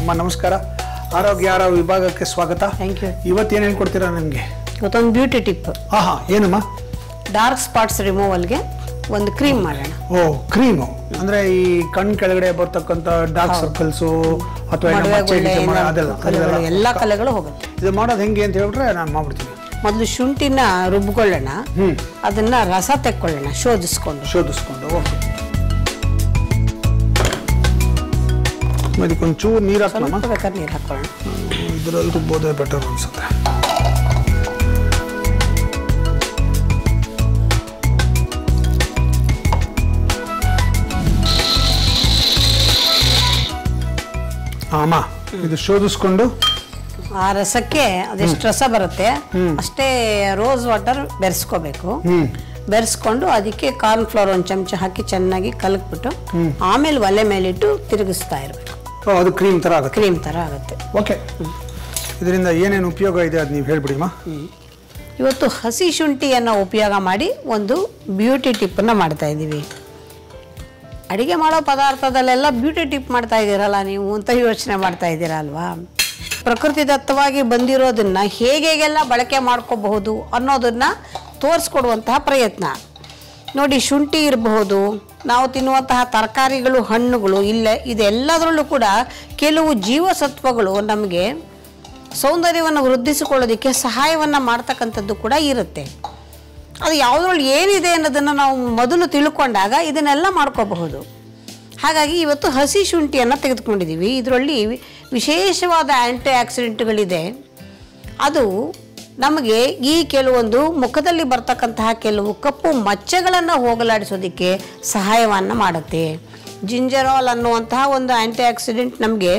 ಅಮ್ಮ ನಮಸ್ಕಾರ ಆರೋಗ್ಯ ಆರೋ ವಿಭಾಗಕ್ಕೆ ಸ್ವಾಗತ ಥ್ಯಾಂಕ್ ಯು ಇವತ್ತೇನು ಹೇಳ್ಕೊಡ್ತೀರಾ ನನಗೆ ಇವತ್ತೊಂದು ಬ್ಯೂಟಿ ಟಿಪ್ ಆಹಾ ಏನಮ್ಮ ಡಾರ್ಕ್ ಸ್ಪಾಟ್ಸ್ ರಿಮೂವಲ್ಗೆ ಒಂದು ಕ್ರೀಮ್ ಮಾಡೋಣ ಓ ಕ್ರೀಮು ಅಂದ್ರೆ ಈ ಕಣ್ ಕೆಳಗಡೆ ಬರ್ತಕ್ಕಂಥ ಡಾರ್ಕ್ ಸರ್ಕಲ್ಸು ಅಥವಾ ಏನೋ ಮಡುವೆ ಮಚ್ಚೆ ಗುಳ್ಳೆ, ಗಿಚ್ಚೆ ಮಾಡೋ ಏನಾದ್ರು ಅದೆಲ್ಲ ಕಲೆಗಳು, ಅದೆಲ್ಲ. ಎಲ್ಲ ಕಲೆಗಳು ಹೋಗುತ್ತೆ ಇದು ಮಾಡೋದು ಹೆಂಗೆ ಅಂತ ಹೇಳಿದ್ರೆ ನಾನು ಮಾಡ್ಬಿಡ್ತೀನಿ ಮೊದಲು ಶುಂಠಿನ ರುಬ್ಕೊಳ್ಳೋಣ ಹ್ಮ್. ಅದನ್ನ ರಸ ತೆಕ್ಕೊಳ್ಳೋಣ ಶೋಧಿಸ್ಕೊಂಡು ಶೋಧಿಸ್ಕೊಂಡು ಓಕೆ ಇದಕ್ಕೊಂಚೂರು ನೀರು ಹಾಕೋಣ ಸ್ವಲ್ಪ ಬೇಕಾದ್ರೆ ನೀರು ಹಾಕೊಳ್ಳೋಣ ಇದರಲ್ಲಿ ರುಬ್ಬೋದೇ ಬೆಟರ್ ಅನ್ಸುತ್ತೆ ಆ, ಅಮ್ಮ ಇದು ಶೋಧಿಸ್ಕೊಂಡು ಆ ರಸಕ್ಕೆ ಅದೆಷ್ಟು ರಸ ಬರುತ್ತೆ ಅಷ್ಟೇ ರೋಸ್ ವಾಟರ್ ಬೆರೆಸ್ಕೋಬೇಕು ಹ್ಮ್ ಬೆರೆಸ್ಕೊಂಡು ಅದಕ್ಕೆ ಕಾರ್ನ್ ಫ್ಲೋರ್ ಒಂದು ಚಮಚ ಹಾಕಿ ಚೆನ್ನಾಗಿ ಕಲಕ್ಬಿಟ್ಟು ಆಮೇಲೆ ಒಲೆ ಮೇಲಿಟ್ಟು ತಿರುಗಿಸ್ತಾ ಇರಬೇಕು ಓ, ಅದು ಕ್ರೀಮ್ ಥರ ಆಗುತ್ತೆ ಕ್ರೀಮ್ ಥರ ಆಗುತ್ತೆ ಓಕೆ ಇದರಿಂದ ಏನೇನು ಉಪಯೋಗ ಇದೆ ಅದು ನೀವು ಹೇಳ್ಬಿಡಿಮ್ಮ ಇವತ್ತು ಹಸಿ ಶುಂಠಿಯನ್ನು ಉಪಯೋಗ ಮಾಡಿ ಒಂದು ಬ್ಯೂಟಿ ಟಿಪ್ಪನ್ನು ಮಾಡ್ತಾ ಇದ್ದೀವಿ ಅಡಿಗೆ ಮಾಡೋ ಪದಾರ್ಥದಲ್ಲೆಲ್ಲ ಬ್ಯೂಟಿ ಟಿಪ್ ಮಾಡ್ತಾ ಇದ್ದೀರಲ್ಲ ನೀವು ಅಂತ ಯೋಚನೆ ಮಾಡ್ತಾ ಇದ್ದೀರಾ ಅಲ್ವಾ ಪ್ರಕೃತಿ ದತ್ತವಾಗಿ ಬಂದಿರೋದನ್ನ ಹೇಗೆಲ್ಲ ಬಳಕೆ ಮಾಡ್ಕೋಬಹುದು ಅನ್ನೋದನ್ನ ತೋರಿಸ್ಕೊಡುವಂತಹ ಪ್ರಯತ್ನ ನೋಡಿ ಶುಂಠಿ ಇರಬಹುದು ನಾವು ತಿನ್ನುವಂತಹ ತರಕಾರಿಗಳು ಹಣ್ಣುಗಳು ಇಲ್ಲ ಇದೆಲ್ಲದರಲ್ಲೂ ಕೂಡ ಕೆಲವು ಜೀವಸತ್ವಗಳು ನಮಗೆ ಸೌಂದರ್ಯವನ್ನು ವೃದ್ಧಿಸಿಕೊಳ್ಳೋದಕ್ಕೆ ಸಹಾಯವನ್ನು ಮಾಡ್ತಕ್ಕಂಥದ್ದು ಕೂಡ ಇರುತ್ತೆ ಅದು ಯಾವುದ್ರಲ್ಲಿ ಏನಿದೆ ಅನ್ನೋದನ್ನು ನಾವು ಮೊದಲು ತಿಳ್ಕೊಂಡಾಗ ಇದನ್ನೆಲ್ಲ ಮಾಡ್ಕೋಬಹುದು ಹಾಗಾಗಿ ಇವತ್ತು ಹಸಿ ಶುಂಠಿಯನ್ನು ತೆಗೆದುಕೊಂಡಿದ್ದೀವಿ ಇದರಲ್ಲಿ ವಿಶೇಷವಾದ ಆ್ಯಂಟಿ ಆಕ್ಸಿಡೆಂಟ್ಗಳಿದೆ ಅದು ನಮಗೆ ಈ ಕೆಲವೊಂದು ಮುಖದಲ್ಲಿ ಬರ್ತಕ್ಕಂತಹ ಕೆಲವು ಕಪ್ಪು ಮಚ್ಚೆಗಳನ್ನು ಹೋಗಲಾಡಿಸೋದಕ್ಕೆ ಸಹಾಯವನ್ನು ಮಾಡುತ್ತೆ ಜಿಂಜರಾಲ್ ಅನ್ನುವಂತಹ ಒಂದು ಆ್ಯಂಟಿ ಆಕ್ಸಿಡೆಂಟ್ ನಮಗೆ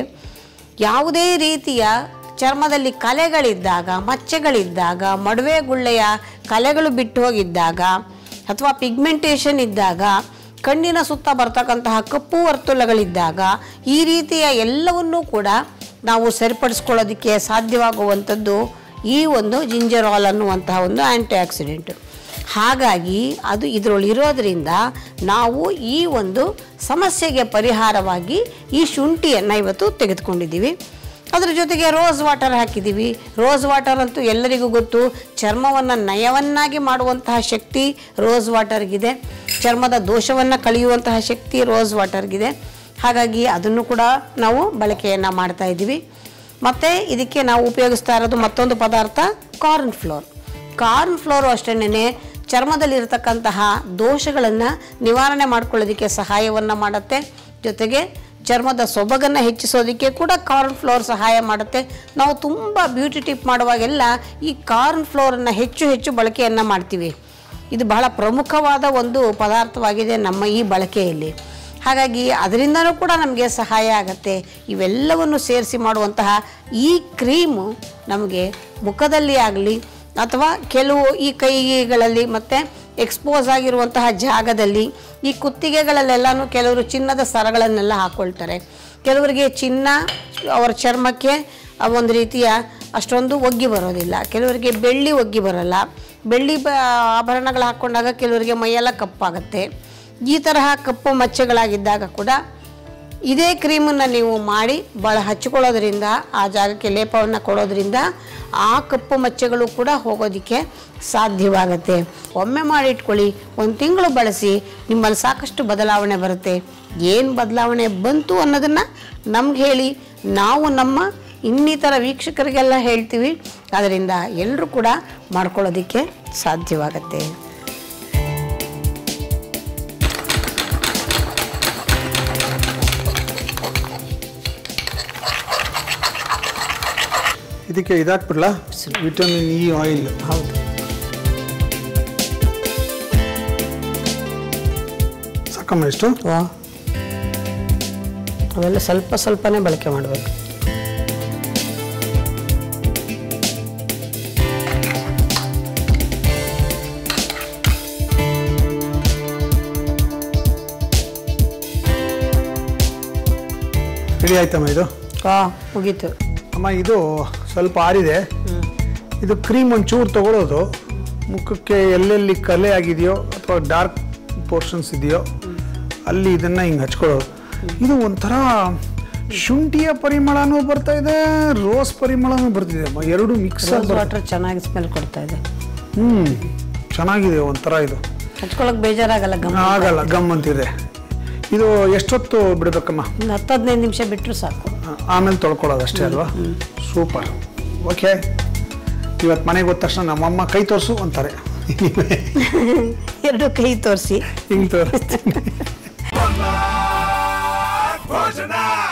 ಯಾವುದೇ ರೀತಿಯ ಚರ್ಮದಲ್ಲಿ ಕಲೆಗಳಿದ್ದಾಗ ಮಚ್ಚೆಗಳಿದ್ದಾಗ ಮಡುವೆ ಗುಳ್ಳೆಯ ಕಲೆಗಳು ಬಿಟ್ಟು ಹೋಗಿದ್ದಾಗ ಅಥವಾ ಪಿಗ್ಮೆಂಟೇಷನ್ ಇದ್ದಾಗ ಕಣ್ಣಿನ ಸುತ್ತ ಬರ್ತಕ್ಕಂತಹ ಕಪ್ಪು ವರ್ತುಲಗಳಿದ್ದಾಗ ಈ ರೀತಿಯ ಎಲ್ಲವನ್ನೂ ಕೂಡ ನಾವು ಸರಿಪಡಿಸ್ಕೊಳ್ಳೋದಕ್ಕೆ ಸಾಧ್ಯವಾಗುವಂಥದ್ದು ಈ ಒಂದು ಜಿಂಜರಾಲ್ ಅನ್ನುವಂತಹ ಒಂದು ಆ್ಯಂಟಿ ಆಕ್ಸಿಡೆಂಟ್ ಹಾಗಾಗಿ ಅದು ಇದರೊಳಗೆ ಇರೋದ್ರಿಂದ ನಾವು ಈ ಒಂದು ಸಮಸ್ಯೆಗೆ ಪರಿಹಾರವಾಗಿ ಈ ಶುಂಠಿಯನ್ನು ಇವತ್ತು ತೆಗೆದುಕೊಂಡಿದ್ದೀವಿ ಅದ್ರ ಜೊತೆಗೆ ರೋಸ್ ವಾಟರ್ ಹಾಕಿದ್ದೀವಿ ರೋಸ್ ವಾಟರ್ ಅಂತೂ ಎಲ್ಲರಿಗೂ ಗೊತ್ತು ಚರ್ಮವನ್ನು ನಯವನ್ನಾಗಿ ಮಾಡುವಂತಹ ಶಕ್ತಿ ರೋಸ್ ವಾಟರ್ಗಿದೆ ಚರ್ಮದ ದೋಷವನ್ನು ಕಳೆಯುವಂತಹ ಶಕ್ತಿ ರೋಸ್ ವಾಟರ್ಗಿದೆ ಹಾಗಾಗಿ ಅದನ್ನು ಕೂಡ ನಾವು ಬಳಕೆಯನ್ನು ಮಾಡ್ತಾ ಇದ್ದೀವಿ ಮತ್ತು ಇದಕ್ಕೆ ನಾವು ಉಪಯೋಗಿಸ್ತಾ ಇರೋದು ಮತ್ತೊಂದು ಪದಾರ್ಥ ಕಾರ್ನ್ ಫ್ಲೋರ್ ಕಾರ್ನ್ ಫ್ಲೋರು ಅಷ್ಟೇನೆ ಚರ್ಮದಲ್ಲಿರ್ತಕ್ಕಂತಹ ದೋಷಗಳನ್ನು ನಿವಾರಣೆ ಮಾಡ್ಕೊಳ್ಳೋದಕ್ಕೆ ಸಹಾಯವನ್ನು ಮಾಡುತ್ತೆ ಜೊತೆಗೆ ಚರ್ಮದ ಸೊಬಗನ್ನು ಹೆಚ್ಚಿಸೋದಕ್ಕೆ ಕೂಡ ಕಾರ್ನ್ ಫ್ಲೋರ್ ಸಹಾಯ ಮಾಡುತ್ತೆ ನಾವು ತುಂಬ ಬ್ಯೂಟಿ ಟಿಪ್ ಮಾಡುವಾಗೆಲ್ಲ ಈ ಕಾರ್ನ್ ಫ್ಲೋರನ್ನು ಹೆಚ್ಚು ಹೆಚ್ಚು ಬಳಕೆಯನ್ನು ಮಾಡ್ತೀವಿ ಇದು ಬಹಳ ಪ್ರಮುಖವಾದ ಒಂದು ಪದಾರ್ಥವಾಗಿದೆ ನಮ್ಮ ಈ ಬಳಕೆಯಲ್ಲಿ ಹಾಗಾಗಿ ಅದರಿಂದನೂ ಕೂಡ ನಮಗೆ ಸಹಾಯ ಆಗುತ್ತೆ ಇವೆಲ್ಲವನ್ನು ಸೇರಿಸಿ ಮಾಡುವಂತಹ ಈ ಕ್ರೀಮು ನಮಗೆ ಮುಖದಲ್ಲಿ ಆಗಲಿ ಅಥವಾ ಕೆಲವು ಈ ಕೈಗಳಲ್ಲಿ ಮತ್ತು ಎಕ್ಸ್ಪೋಸ್ ಆಗಿರುವಂತಹ ಜಾಗದಲ್ಲಿ ಈ ಕುತ್ತಿಗೆಗಳಲ್ಲೆಲ್ಲನೂ ಕೆಲವರು ಚಿನ್ನದ ಸರಗಳನ್ನೆಲ್ಲ ಹಾಕ್ಕೊಳ್ತಾರೆ ಕೆಲವರಿಗೆ ಚಿನ್ನ ಅವರ ಚರ್ಮಕ್ಕೆ ಆ ಒಂದು ರೀತಿಯ ಅಷ್ಟೊಂದು ಒಗ್ಗಿ ಬರೋದಿಲ್ಲ ಕೆಲವರಿಗೆ ಬೆಳ್ಳಿ ಒಗ್ಗಿ ಬರಲ್ಲ ಬೆಳ್ಳಿ ಬ ಆಭರಣಗಳು ಹಾಕ್ಕೊಂಡಾಗ ಕೆಲವರಿಗೆ ಮೈಯೆಲ್ಲ ಕಪ್ಪಾಗುತ್ತೆ ಈ ತರಹ ಕಪ್ಪು ಮಚ್ಚೆಗಳಾಗಿದ್ದಾಗ ಕೂಡ ಇದೇ ಕ್ರೀಮನ್ನು ನೀವು ಮಾಡಿ ಭಾಳ ಹಚ್ಕೊಳ್ಳೋದ್ರಿಂದ ಆ ಜಾಗಕ್ಕೆ ಲೇಪವನ್ನು ಕೊಡೋದ್ರಿಂದ ಆ ಕಪ್ಪು ಮಚ್ಚೆಗಳು ಕೂಡ ಹೋಗೋದಕ್ಕೆ ಸಾಧ್ಯವಾಗುತ್ತೆ ಒಮ್ಮೆ ಮಾಡಿಟ್ಕೊಳ್ಳಿ ಒಂದು ತಿಂಗಳು ಬಳಸಿ ನಿಮ್ಮಲ್ಲಿ ಸಾಕಷ್ಟು ಬದಲಾವಣೆ ಬರುತ್ತೆ ಏನು ಬದಲಾವಣೆ ಬಂತು ಅನ್ನೋದನ್ನು ನಮ್ಗೆ ಹೇಳಿ ನಾವು ನಮ್ಮ ಇನ್ನಿತರ ವೀಕ್ಷಕರಿಗೆಲ್ಲ ಹೇಳ್ತೀವಿ ಅದರಿಂದ ಎಲ್ಲರೂ ಕೂಡ ಮಾಡ್ಕೊಳ್ಳೋದಕ್ಕೆ ಸಾಧ್ಯವಾಗತ್ತೆ ಇದಕ್ಕೆ ಇದಾಕ್ಬಿಡ್ಲಾ ವಿಟಮಿನ್ ಇ ಆಯಿಲ್ ಹೌದು ಸಾಕಮ್ಮ ಎಷ್ಟು ವಾ ಅವೆಲ್ಲ ಸ್ವಲ್ಪ ಸ್ವಲ್ಪನೇ ಬಳಕೆ ಮಾಡಬೇಕು ರೆಡಿ ಆಯ್ತಮ್ಮ ಇದು ವಾ ಮುಗೀತು ಅಮ್ಮ ಇದು ಸ್ವಲ್ಪ ಆರಿದೆ ಇದು ಕ್ರೀಮ್ ಒಂಚೂರು ತಗೊಳ್ಳೋದು ಮುಖಕ್ಕೆ ಎಲ್ಲೆಲ್ಲಿ ಕಲೆ ಆಗಿದೆಯೋ ಅಥವಾ ಡಾರ್ಕ್ ಪೋರ್ಷನ್ಸ್ ಇದೆಯೋ ಅಲ್ಲಿ ಇದನ್ನು ಹಿಂಗೆ ಹಚ್ಕೊಳ್ಳೋದು ಇದು ಒಂಥರ ಶುಂಠಿಯ ಪರಿಮಳನೂ ಬರ್ತಾ ಇದೆ ರೋಸ್ ಪರಿಮಳನೂ ಬರ್ತಿದೆ ಅಮ್ಮ ಎರಡು ಮಿಕ್ಸ್ ರೋಸ್ ಆಗಿ ವಾಟರ್ ಚೆನ್ನಾಗಿ ಸ್ಮೆಲ್ ಕೊಡ್ತಾ ಇದೆ ಹ್ಮ್ ಚೆನ್ನಾಗಿದೆ ಒಂಥರ ಇದು ಹಚ್ಕೊಳಕ್ ಬೇಜಾರಾಗಲ್ಲ ಗಮ್ಮ ಆಗಲ್ಲ ಗಮ್ ಅಂತಿದೆ ಇದು ಎಷ್ಟೊತ್ತು ಬಿಡ್ಬೇಕಮ್ಮ ಒಂದು ಹತ್ತು ಹದಿನೈದು ನಿಮಿಷ ಬಿಟ್ಟರು ಸಾಕು ಆ- ಆಮೇಲೆ ತೊಳ್ಕೊಳ್ಳೋದು ಅಷ್ಟೇ ಅಲ್ವಾ ಸೂಪರ್ ಓಕೆ ಇವತ್ತು ಮನೆಗೆ ಹೋದ ತಕ್ಷಣ ನಮ್ಮಮ್ಮ ಕೈ ತೋರಿಸು ಅಂತಾರೆ ಎರಡು ಕೈ ತೋರಿಸಿ ಹಿಂಗೆ ತೋರಿಸ್ತೀನಿ ಭೋಜನ